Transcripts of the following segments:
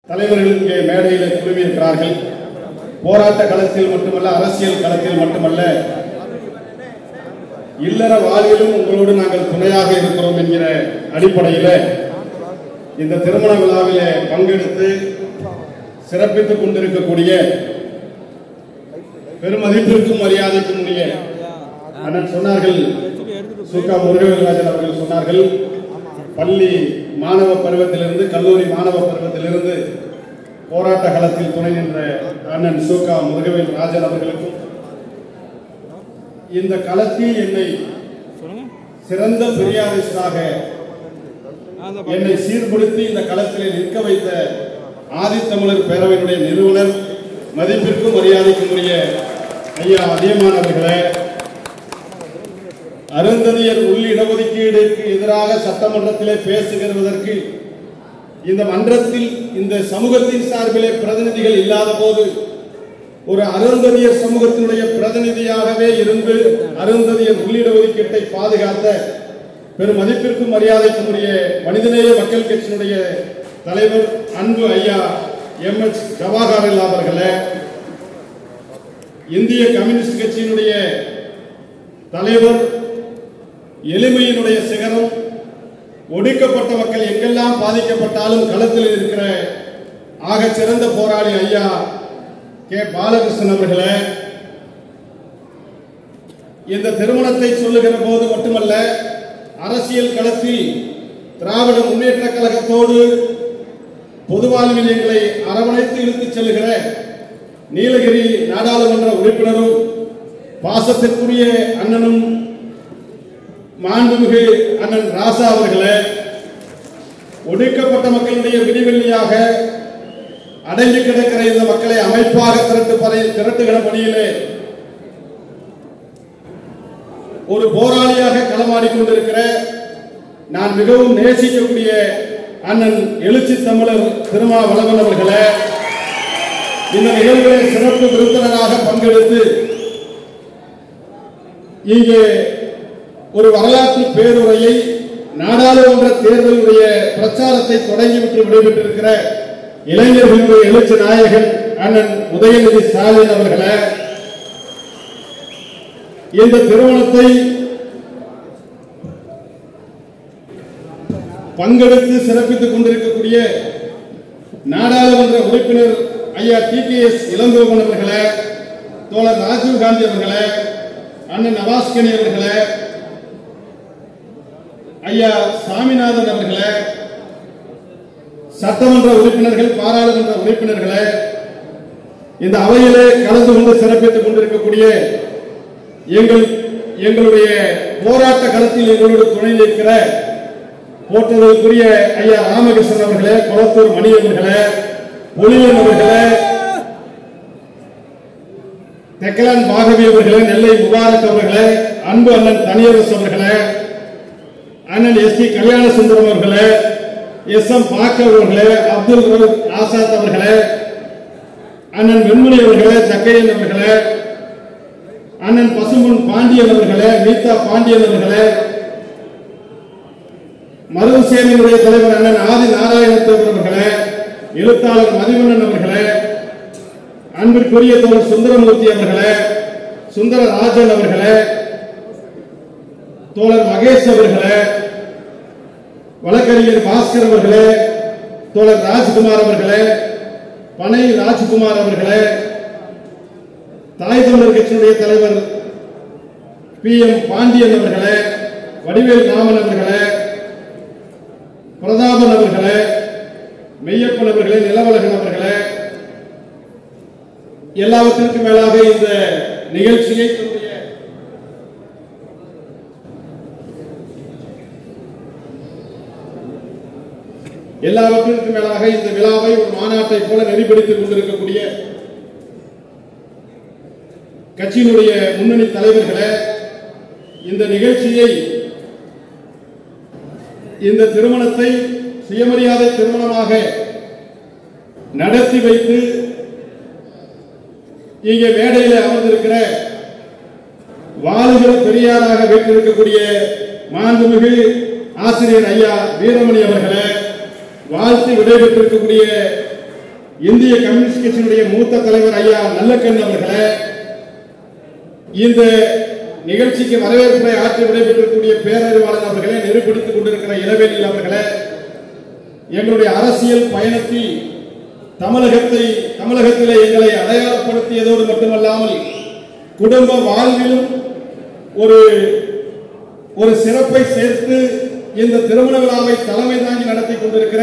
தலைவர்கள் இங்கே மேடையில் குழுமியிருக்கிறார்கள் போராட்ட களத்தில் மட்டுமல்ல அரசியல் களத்தில் மட்டுமல்ல இல்லற வாழ்விலும் உங்களோடு நாங்கள் துணையாக இருக்கிறோம் என்கிற அடிப்படையில் இந்த திருமண விழாவிலே பங்கெடுத்து சிறப்பித்துக் கொண்டிருக்கக்கூடிய பெருமதிப்பிற்கும் மரியாதைக்கும் உரிய அண்ணன் சொன்னார்கள் சுகா முருகராஜன் அவர்கள் சொன்னார்கள் பள்ளி மாணவ பருவத்திலிருந்து கல்லூரி மாணவ பருவத்திலிருந்து போராட்ட களத்தில் துணை நின்ற அண்ணன் சுகா முருகவேல் ராஜன் அவர்களுக்கும் இந்த களத்தில் என்னை சிறந்த பெரியாரிஸ்டாக என்னை சீர்படுத்தி இந்த களத்திலே நிற்க வைத்த ஆதித்தமிழர் பேரவையினுடைய நிறுவனர் மதிப்பிற்கும் மரியாதைக்கும் உரிய ஐயா அதியமான் அவர்களே அருந்ததியர் உள் இடஒதுக்கீடுக்கு எதிராக சட்டமன்றத்திலே பேசுகிறதற்கு இந்த மன்றத்தில் இந்த சமூகத்தின் சார்பிலே பிரதிநிதிகள் இல்லாத போது ஒரு அருந்ததியர் சமூகத்தினுடைய பிரதிநிதியாகவே இருந்து அருந்ததியர் உள்ளிட ஒதுக்கீட்டை பாதுகாத்த பெரும் மதிப்பிற்கும் மரியாதைக்கும் உரிய மனிதநேய மக்கள் கட்சியினுடைய தலைவர் அன்பு ஐயா எம் எச் ஜவாஹர்லால் அவர்களே இந்திய கம்யூனிஸ்ட் கட்சியினுடைய தலைவர் எளிமையினுடைய சிகரம் ஒடுக்கப்பட்ட மக்கள் எங்கெல்லாம் பாதிக்கப்பட்டாலும் களத்தில் இருக்கிற ஆக சிறந்த போராளி ஐயா கே பாலகிருஷ்ணன் அவர்களே இந்த திருமணத்தை சொல்லுகிற போது மட்டுமல்ல அரசியல் களத்தில் திராவிட முன்னேற்ற கழகத்தோடு பொது வாழ்வில் எங்களை அரவணைத்து இழுத்துச் செல்லுகிற நீலகிரி நாடாளுமன்ற உறுப்பினரும் பாசத்திற்குரிய அண்ணனும் மாண்புமிகு அண்ணன் ராசா அவர்களே ஒடுக்கப்பட்ட மக்களுடைய விடிவெள்ளியாக அடங்கி கிடக்கிற இந்த மக்களை அமைப்பாக திரட்டு பறை திரட்டுகிற பணியிலே ஒரு போராளியாக களமாடிக் கொண்டிருக்கிற நான் மிகவும் நேசிக்கக்கூடிய அண்ணன் எழுச்சி தமிழர் திருமாவளவன் அவர்களே இந்த நிகழ்விலே சிறப்பு விருந்தினராக பங்கெடுத்து இங்கே ஒரு வரலாற்று பேருரையை நாடாளுமன்ற தேர்தலுடைய பிரச்சாரத்தை தொடங்கிவிட்டு விடைபெற்றிருக்கிற இளைஞர்களுடைய எழுச்சி நாயகன் அண்ணன் உதயநிதி ஸ்டாலின் அவர்களே இந்த திருமணத்தை பங்கெடுத்து சிறப்பித்துக் கொண்டிருக்கக்கூடிய நாடாளுமன்ற உறுப்பினர் ஐயா டி கே எஸ் இளங்கோவன் அவர்களே தோழர் ராஜீவ் காந்தி அவர்களே அண்ணன் நவாஸ்கனி அவர்களே ஐயா சாமிநாதன் அவர்களே சட்டமன்ற உறுப்பினர்கள் பாராளுமன்ற உறுப்பினர்களே இந்த அவையிலே கலந்து கொண்டு சிறப்பித்துக் கொண்டிருக்கக்கூடிய எங்கள் எங்களுடைய போராட்ட களத்தில் எங்களோடு துணை நிற்கிற போற்றுவதற்குரிய ஐயா ராமகிருஷ்ணன் அவர்களே குளத்தூர் மணி அவர்களே பொலியன் அவர்களே தெக்கலான் பாகவி அவர்களே நெல்லை முபாரக் அவர்களே அன்பு அண்ணன் தனியரசு அவர்களே அண்ணன் எஸ் டி கல்யாண சுந்தரம் அவர்களே எஸ் எம் பாக்க அவர்களே அப்துல் ரவுப் ஆசாத் அவர்களே அண்ணன் வெண்மணி அவர்களே சக்கையன் அவர்களே அண்ணன் பசும்பொன் பாண்டியன் அவர்களே மீதா பாண்டியன் அவர்களே மருதுசேனையுடைய தலைவர் அண்ணன் ஆதி நாராயணத்தேவர் அவர்களே எழுத்தாளர் மதிவண்ணன் அவர்களே அன்பிற்குரிய தோழர் சுந்தரமூர்த்தி அவர்களே சுந்தர ராஜன் அவர்களே தோழர் மகேஷ் அவர்களே வழக்கறிஞர் பாஸ்கர் அவர்களே தோழர் ராஜ்குமார் அவர்களே பனை ராஜ்குமார் அவர்களே தாய் தமிழர் கட்சியினுடைய தலைவர் பி எம் பாண்டியன் அவர்களே வடிவேல் ராமன் அவர்களே பிரதாபன் அவர்களே மெய்யப்பன் அவர்களே நிலவழகன் அவர்களே எல்லாவற்றிற்கும் மேலாக இந்த நிகழ்ச்சியை தன்னுடைய எல்லாவற்றிற்கும் மேலாக இந்த விழாவை ஒரு மாநாட்டை போல நெறிப்படுத்திக் கொண்டிருக்கக்கூடிய கட்சியினுடைய முன்னணி தலைவர்களே இந்த நிகழ்ச்சியை இந்த திருமணத்தை சுயமரியாதை திருமணமாக நடத்தி வைத்து இங்கே மேடையில் அமர்ந்திருக்கிற வாழுகிற பெரியாராக வீட்டிருக்கக்கூடிய மாண்புமிகு ஆசிரியர் ஐயா வீரமணி அவர்களே வாழ்த்து விடைபெற்றிருக்கக்கூடிய இந்திய கம்யூனிஸ்ட் கட்சியினுடைய மூத்த தலைவர் ஐயா நல்லக்கண் அவர்களே இந்த நிகழ்ச்சிக்கு வரவேற்புரை ஆற்றி விடைபெற்றக்கூடிய பேரறிவாளர் அவர்களே நெருப்படுத்திக் கொண்டிருக்கிற இளவேலில் அவர்களே எங்களுடைய அரசியல் பயணத்தில் தமிழகத்தை தமிழகத்திலே எங்களை அடையாளப்படுத்தியதோடு மட்டுமல்லாமல் குடும்ப வாழ்விலும் ஒரு ஒரு சிறப்பை சேர்த்து இந்த திருமண விழாவை தலைமை தாங்கி நடத்தி கொண்டிருக்கிற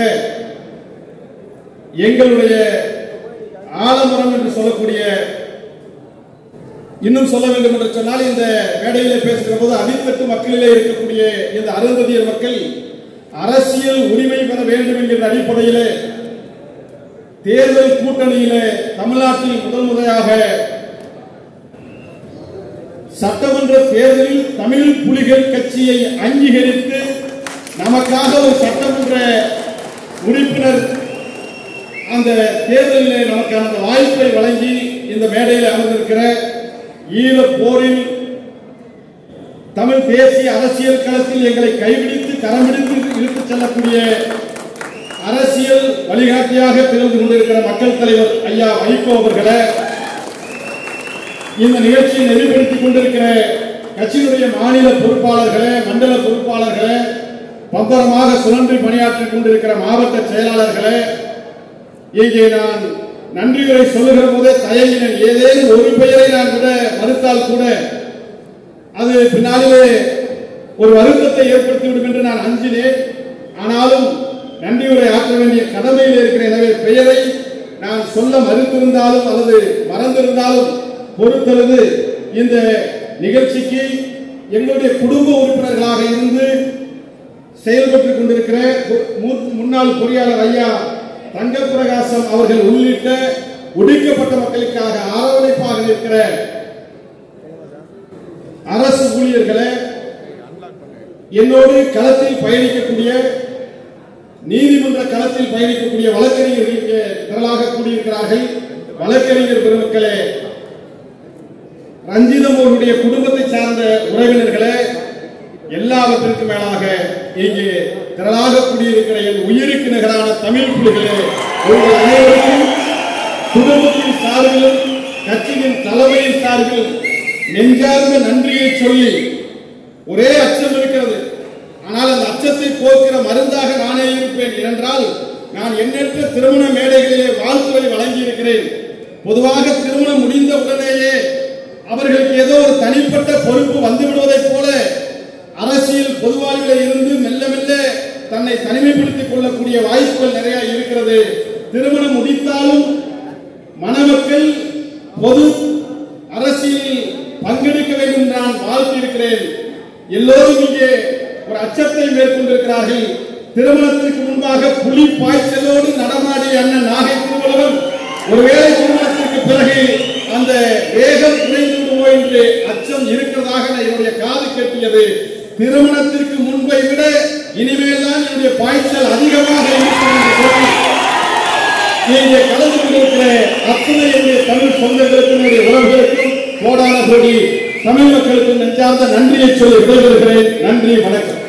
எங்களுடைய ஆலமரம் என்று சொல்லக்கூடிய இன்னும் சொல்ல வேண்டும் என்று சொன்னால் இந்த மேடையிலே பேசுகிற போது அடித்தட்டு மக்களிலே இருக்கக்கூடிய இந்த அருந்ததியர் மக்கள் அரசியல் உரிமை பெற வேண்டும் என்கிற அடிப்படையிலே தேர்தல் கூட்டணியிலே தமிழ்நாட்டில் முதல் முறையாக சட்டமன்ற தேர்தலில் தமிழ் புலிகள் கட்சியை அங்கீகரித்து நமக்காக ஒரு சட்டமன்ற உறுப்பினர் அந்த தேர்தலிலே நமக்கு அந்த வாய்ப்பை வழங்கி இந்த மேடையில் அமர்ந்திருக்கிற ஈழ போரில் தமிழ் தேசிய அரசியல் களத்தில் எங்களை கைபிடித்து கரம்பிடித்து இழுத்துச் செல்லக்கூடிய அரசியல் வழிகாட்டியாக திகழ்ந்து கொண்டிருக்கிற மக்கள் தலைவர் ஐயா வைகோ அவர்களே இந்த நிகழ்ச்சியை நெறிப்படுத்திக் கொண்டிருக்கிற கட்சியினுடைய மாநில பொறுப்பாளர்களே மண்டல பொறுப்பாளர்களே பம்பரமாக சுழன்று பணியாற்றிக் கொண்டிருக்கிற மாவட்ட செயலாளர்களே இங்கே நான் நன்றியுரை சொல்லுகிற போதே தயங்கினேன் ஏதேனும் ஒரு பெயரை நான் கூட மறுத்தால் கூட அது பின்னாலே ஒரு வருத்தத்தை ஏற்படுத்திவிடும் என்று நான் அஞ்சினேன் ஆனாலும் நன்றியுரை ஆற்ற வேண்டிய கடமையில் இருக்கிற எனவே பெயரை நான் சொல்ல மறுத்திருந்தாலும் அல்லது மறந்திருந்தாலும் பொறுத்தது இந்த நிகழ்ச்சிக்கு எங்களுடைய குடும்ப உறுப்பினர்களாக இருந்து செயல்பட்டுக் கொண்டிருக்கிற மு- முன்னாள் பொறியாளர் ஐயா தங்கப்பிரகாசம் அவர்கள் உள்ளிட்ட ஒடுக்கப்பட்ட மக்களுக்காக அரவணைப்பாக இருக்கிற அரசு ஊழியர்களே என்னோடு களத்தில் பயணிக்கக்கூடிய நீதிமன்ற களத்தில் பயணிக்கக்கூடிய வழக்கறிஞர்கள் இங்கே திரளாக கூடியிருக்கிறார்கள் வழக்கறிஞர் பெருமக்களே ரஞ்சிதம் அவருடைய குடும்பத்தை சார்ந்த உறவினர்களே எல்லாவற்றிற்கும் மேலாக இங்கே திரளாக கூடியிருக்கிற என் உயிருக்கு நிகரான தமிழ் புலிகளே உங்கள் அனைவருக்கும் குடும்பத்தின் சார்பிலும் கட்சியின் தலைமையின் சார்பில் நெஞ்சார்ந்த நன்றியை சொல்லி ஒரே அச்சம் இருக்கிறது ஆனால் அந்த அச்சத்தை போக்கிற மருந்தாக நானே இருப்பேன் ஏனென்றால் நான் எண்ணற்ற திருமண மேடைகளிலே வாழ்த்துவை வழங்கி இருக்கிறேன் பொதுவாக திருமணம் முடிந்த உடனேயே அவர்களுக்கு ஏதோ ஒரு தனிப்பட்ட பொறுப்பு வந்து விடுவதைப் போல அரசியல் பொதுவாழ்வில் இருந்து மெல்ல மெல்ல தன்னை தனிமைப்படுத்திக் கொள்ளக்கூடிய வாய்ப்புகள் நிறைய இருக்கிறது திருமணம் முடித்தாலும் மணமக்கள் பொது அரசியலில் பங்கெடுக்க வேண்டும் என்று நான் வாழ்த்தியிருக்கிறேன் எல்லோரும் இங்கே ஒரு அச்சத்தை மேற்கொண்டிருக்கிறார்கள் திருமணத்திற்கு முன்பாக புலி பாய்ச்சலோடு நடமாடிய அண்ணன் நாகை திருவள்ளுவன் ஒருவேளை திருமணத்திற்கு பிறகு அந்த வேகம் குறைந்து விடுமோ என்று அச்சம் இருக்கிறதாக நான் என்னுடைய காது கேட்டியது திருமணத்திற்கு முன்பை விட இனிமேல் தான் என்னுடைய பாய்ச்சல் அதிகமாக இருக்கும் என்று சொல்லி இங்கே கலந்து கொண்டிருக்கிற அத்தனை என்னுடைய தமிழ் சொந்தங்களுக்கும் என்னுடைய உறவுகளுக்கும் கோடான கோடி தமிழ் மக்களுக்கும் நெஞ்சார்ந்த நன்றியை சொல்லி விடைபெறுகிறேன் நன்றி வணக்கம்